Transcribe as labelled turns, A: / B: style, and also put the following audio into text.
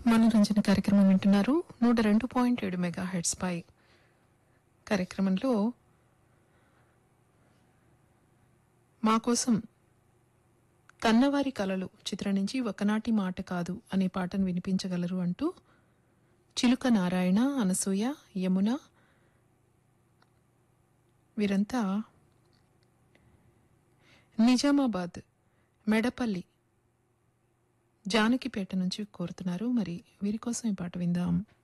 A: మనోరంజన కార్యక్రమం వింటున్నారు నూట రెండు పాయింట్ ఏడు మెగా హెడ్స్ పై కార్యక్రమంలో మా కోసం కన్నవారి కలలు చిత్రం నుంచి ఒకనాటి మాట కాదు అనే పాటను వినిపించగలరు అంటూ చిలుక నారాయణ అనసూయ యమున వీరంతా నిజామాబాద్ మెడపల్లి జానకిపేట నుంచి కోరుతున్నారు మరి వీరి కోసం ఈ పాట విందాం